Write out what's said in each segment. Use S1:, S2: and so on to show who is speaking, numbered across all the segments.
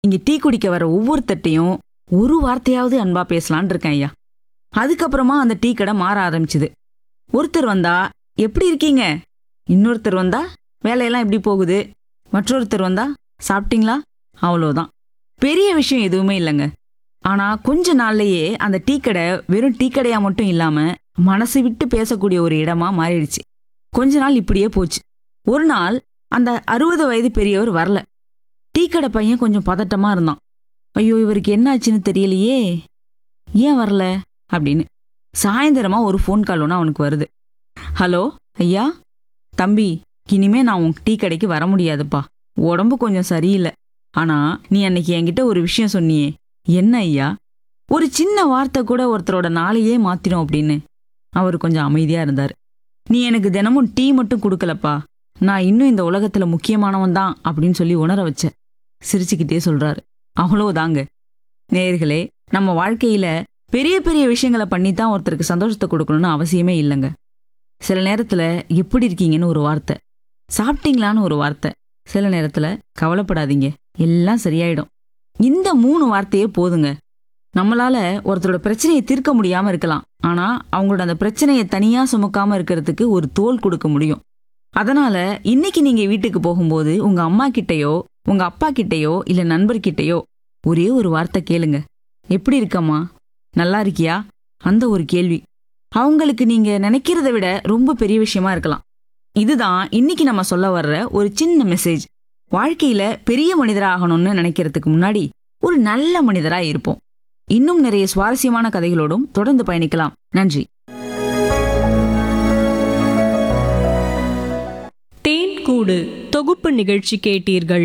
S1: இங்க டீ குடிக்க வர ஒவ்வொருத்தட்டையும் ஒரு வார்த்தையாவது அன்பா பேசலான் இருக்கேன் ஐயா அதுக்கப்புறமா அந்த டீ கடை மாற ஆரம்பிச்சுது ஒருத்தர் வந்தா எப்படி இருக்கீங்க இன்னொருத்தர் வந்தா வேலையெல்லாம் எப்படி போகுது மற்றொருத்தர் வந்தா சாப்பிட்டீங்களா அவ்வளோதான் பெரிய விஷயம் எதுவுமே இல்லைங்க ஆனா கொஞ்ச நாள்லயே அந்த டீ கடை வெறும் டீ கடையா மட்டும் இல்லாம மனசு விட்டு பேசக்கூடிய ஒரு இடமா மாறிடுச்சு கொஞ்ச நாள் இப்படியே போச்சு ஒரு நாள் அந்த அறுபது வயது பெரியவர் வரல டீ கடை பையன் கொஞ்சம் பதட்டமா இருந்தான் ஐயோ இவருக்கு என்ன ஆச்சுன்னு தெரியலையே ஏன் வரல அப்படின்னு சாயந்தரமா ஒரு ஃபோன் கால் ஒன்று அவனுக்கு வருது ஹலோ ஐயா தம்பி இனிமே நான் உன் டீ கடைக்கு வர முடியாதுப்பா உடம்பு கொஞ்சம் சரியில்லை ஆனா நீ அன்னைக்கு என்கிட்ட ஒரு விஷயம் சொன்னியே என்ன ஐயா ஒரு சின்ன வார்த்தை கூட ஒருத்தரோட நாளையே மாத்திரும் அப்படின்னு அவர் கொஞ்சம் அமைதியா இருந்தார் நீ எனக்கு தினமும் டீ மட்டும் கொடுக்கலப்பா நான் இன்னும் இந்த உலகத்துல முக்கியமானவன் தான் அப்படின்னு சொல்லி உணர வச்ச சிரிச்சுக்கிட்டே சொல்றாரு அவ்வளவுதாங்க நேயர்களே நம்ம வாழ்க்கையில பெரிய பெரிய விஷயங்களை பண்ணி தான் ஒருத்தருக்கு சந்தோஷத்தை கொடுக்கணும்னு அவசியமே இல்லைங்க சில நேரத்துல எப்படி இருக்கீங்கன்னு ஒரு வார்த்தை சாப்பிட்டீங்களான்னு ஒரு வார்த்தை சில நேரத்துல கவலைப்படாதீங்க எல்லாம் சரியாயிடும் இந்த மூணு வார்த்தையே போதுங்க நம்மளால ஒருத்தரோட பிரச்சனையை தீர்க்க முடியாம இருக்கலாம் ஆனா அவங்களோட அந்த பிரச்சனையை தனியா சுமக்காம இருக்கிறதுக்கு ஒரு தோல் கொடுக்க முடியும் அதனால இன்னைக்கு நீங்க வீட்டுக்கு போகும்போது உங்க அம்மா கிட்டயோ உங்க அப்பா கிட்டயோ இல்ல நண்பர்கிட்டயோ ஒரே ஒரு வார்த்தை கேளுங்க எப்படி இருக்கம்மா நல்லா இருக்கியா அந்த ஒரு கேள்வி அவங்களுக்கு நீங்க நினைக்கிறத விட ரொம்ப பெரிய விஷயமா இருக்கலாம் இதுதான் இன்னைக்கு நம்ம சொல்ல வர்ற ஒரு சின்ன மெசேஜ் வாழ்க்கையில பெரிய மனிதரா ஆகணும்னு நினைக்கிறதுக்கு முன்னாடி ஒரு நல்ல மனிதரா இருப்போம் இன்னும் நிறைய சுவாரஸ்யமான கதைகளோடும் தொடர்ந்து பயணிக்கலாம் நன்றி
S2: தேன் கூடு தொகுப்பு நிகழ்ச்சி கேட்டீர்கள்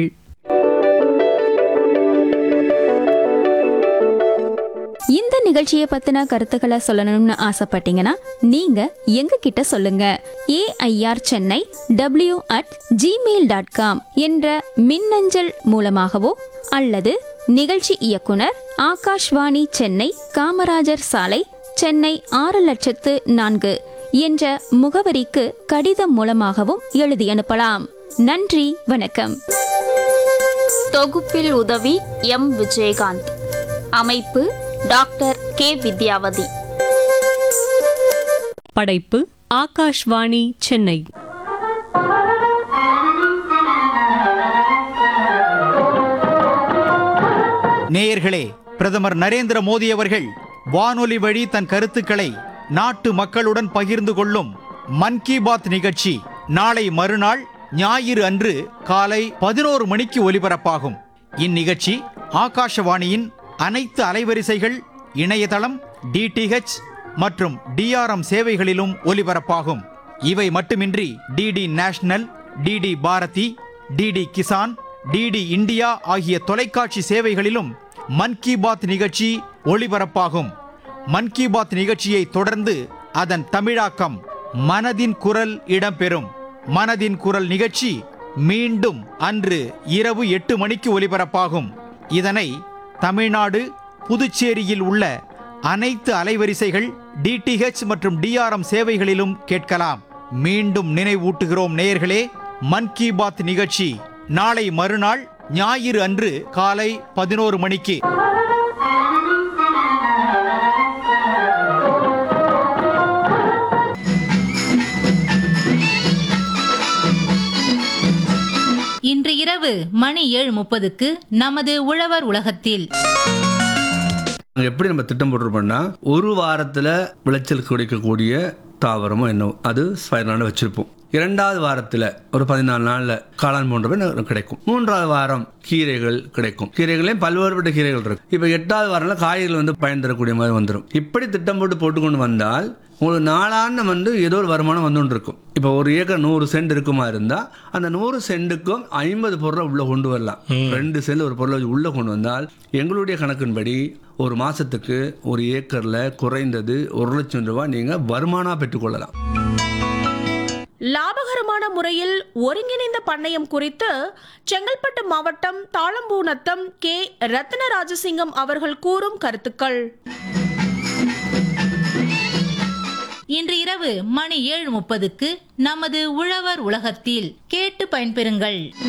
S3: இந்த நிகழ்ச்சியை பத்தின கருத்துக்களை சொல்லணும்னு ஆசைப்பட்டீங்கன்னா நீங்க எங்க கிட்ட சொல்லுங்க AIR Chennai W at Gmail dot com என்ற மின்னஞ்சல் மூலமாகவோ அல்லது நிகழ்ச்சி இயக்குனர் ஆகாஷ்வாணி சென்னை காமராஜர் சாலை சென்னை ஆறு லட்சத்து நான்கு என்ற முகவரிக்கு கடிதம் மூலமாகவும் எழுதி அனுப்பலாம் நன்றி வணக்கம்
S4: தொகுப்பில் உதவி எம் விஜயகாந்த் அமைப்பு டாக்டர் கே வித்யாவதி
S2: படைப்பு ஆகாஷ்வாணி சென்னை
S5: நேயர்களே பிரதமர் நரேந்திர மோடி அவர்கள் வானொலி வழி தன் கருத்துக்களை நாட்டு மக்களுடன் பகிர்ந்து கொள்ளும் மன் கி பாத் நிகழ்ச்சி நாளை மறுநாள் ஞாயிறு அன்று காலை பதினோரு மணிக்கு ஒலிபரப்பாகும் இந்நிகழ்ச்சி ஆகாஷவாணியின் அனைத்து அலைவரிசைகள் இணையதளம் டிடிஹெச் மற்றும் டிஆர்எம் சேவைகளிலும் ஒலிபரப்பாகும் இவை மட்டுமின்றி DD national DD Bharati DD Kisan DD India ஆகிய தொலைக்காட்சி சேவைகளிலும் மன் கி பாத் நிகழ்ச்சி ஒளிபரப்பாகும் மன் கி பாத் நிகழ்ச்சியை தொடர்ந்து அதன் தமிழாக்கம் மனதின் குரல் இடம்பெறும் மனதின் குரல் நிகழ்ச்சி மீண்டும் அன்று இரவு எட்டு மணிக்கு ஒலிபரப்பாகும் இதனை தமிழ்நாடு புதுச்சேரியில் உள்ள அனைத்து அலைவரிசைகள் டிடிஹெச் மற்றும் டிஆர்எம் சேவைகளிலும் கேட்கலாம் மீண்டும் நினைவூட்டுகிறோம் நேயர்களே மன் கி பாத் நிகழ்ச்சி நாளை மறுநாள் ஞாயிறு அன்று காலை பதினோரு மணிக்கு
S6: இன்று இரவு மணி ஏழு முப்பதுக்கு நமது உழவர் உலகத்தில்
S7: நாங்க எப்படி நம்ம திட்டம் போட்டிருப்போம்னா ஒரு வாரத்தில் விளைச்சல் கிடைக்கக்கூடிய தாவரமோ என்னவோ அது பதினாலு வச்சிருப்போம் இரண்டாவது வாரத்தில் ஒரு பதினாலு நாளில் காளான் போன்றவை நமக்கு கிடைக்கும் மூன்றாவது வாரம் கீரைகள் கிடைக்கும் கீரைகளையும் பல்வேறுபட்ட கீரைகள் இருக்கு இப்போ எட்டாவது வாரம்ல காய்கறிகள் வந்து பயன் தரக்கூடிய மாதிரி வந்துடும் இப்படி திட்டம் போட்டு போட்டுக்கொண்டு வந்தால் உங்களுக்கு நாளான வந்து ஏதோ ஒரு வருமானம் வந்துட்டு இருக்கும் இப்போ ஒரு ஏக்கர் நூறு சென்ட் இருக்குமா இருந்தால் அந்த நூறு சென்ட்டுக்கும் ஐம்பது பொருளை உள்ளே கொண்டு வரலாம் ரெண்டு சென்ட் ஒரு பொருளை உள்ளே கொண்டு வந்தால் எங்களுடைய கணக்கின்படி ஒரு மாதத்துக்கு ஒரு ஏக்கரில் குறைந்தது ஒரு லட்சம் ரூபாய் நீங்கள் வருமானம் பெற்றுக்கொள்ளலாம்
S8: லாபகரமான முறையில் ஒருங்கிணைந்த பண்ணையம் குறித்து செங்கல்பட்டு மாவட்டம் தாளம்பூநத்தம் கே ரத்ன ராஜசிங்கம் அவர்கள் கூறும் கருத்துக்கள்
S6: இன்று இரவு மணி ஏழு முப்பதுக்கு நமது உழவர் உலகத்தில் கேட்டு பயன்பெறுங்கள்